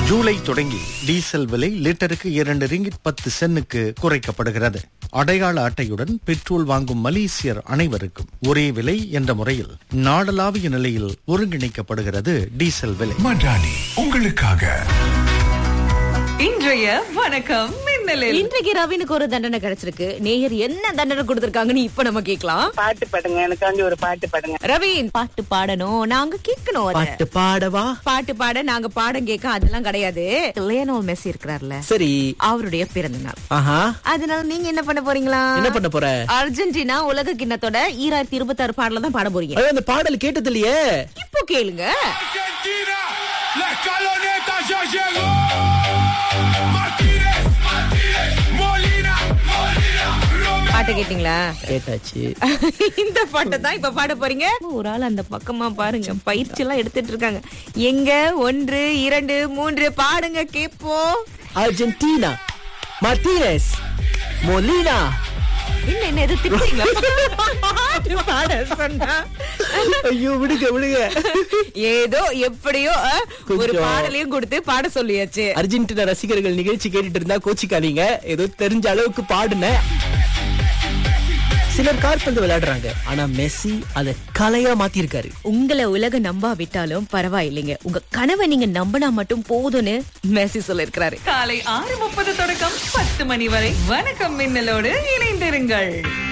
ஜூலை தொடங்கி டீசல் விலை லிட்டருக்கு இரண்டு ரிங்கிட் பத்து சென்னுக்கு குறைக்கப்படுகிறது அடையாள அட்டையுடன் பெட்ரோல் வாங்கும் மலேசியர் அனைவருக்கும் ஒரே விலை என்ற முறையில் நாடளாவிய நிலையில் ஒருங்கிணைக்கப்படுகிறது டீசல் விலை மடானி உங்களுக்காக இன்றைய வணக்கம் மின்னலில் இன்றைக்கு ரவினுக்கு ஒரு தண்டனை கிடைச்சிருக்கு நேயர் என்ன தண்டனை கொடுத்திருக்காங்கன்னு இப்ப நம்ம கேக்கலாம் பாட்டு பாடுங்க எனக்காண்டி ஒரு பாட்டு பாடுங்க ரவீன் பாட்டு பாடணும் நாங்க கேட்கணும் அத. பாட்டு பாடவா பாட்டு பாட நாங்க பாடம் கேட்க அதெல்லாம் கிடையாது லியோனல் மெஸ்ஸி இருக்கிறார்ல சரி அவருடைய பிறந்த நாள் ஆஹா அதனால நீங்க என்ன பண்ண போறீங்களா என்ன பண்ண போற அர்ஜென்டினா உலக கிண்ணத்தோட ஈராயிரத்தி இருபத்தி ஆறு பாடல தான் பாட போறீங்க ஐயோ, அந்த பாடல் கேட்டது இல்லையே இப்போ கேளுங்க Argentina, la escaloneta ya llegó. Martínez, Martínez, Molina, Molina, Romero. பாட்டு கேட்டீங்களா கேட்டாச்சு இந்த பாட்டை தான் இப்ப பாட போறீங்க ஒரு ஆள் அந்த பக்கமா பாருங்க பயிற்சி எல்லாம் எடுத்துட்டு இருக்காங்க எங்க ஒன்று இரண்டு மூன்று பாடுங்க கேப்போம் அர்ஜென்டினா மார்டினஸ் மொலினா என்ன என்ன எது திட்டுறீங்களா பாட்டு பாட சொன்னா ஐயோ விடுங்க விடுங்க ஏதோ எப்படியோ அஹ், ஒரு கொஞ்சம். பாடலையும் கொடுத்து பாட சொல்லியாச்சு அர்ஜென்டினா ரசிகர்கள் நிகழ்ச்சி கேட்டுட்டு இருந்தா கோச்சிக்காதீங்க ஏதோ தெரிஞ்ச அளவுக்கு பாடுனேன் சிலர் கால்பந்து விளையாடுறாங்க ஆனா மெஸ்ஸி அதை கலையா மாத்திருக்காரு உங்களை உலக நம்பாவிட்டாலும் பரவாயில்லைங்க உங்க கனவை நீங்க நம்பினா மட்டும் போதும்னு மெஸ்ஸி சொல்லிருக்கிறாரு காலை ஆறு முப்பது தொடக்கம் பத்து மணி வரை வணக்கம் மின்னலோடு இணைந்திருங்கள்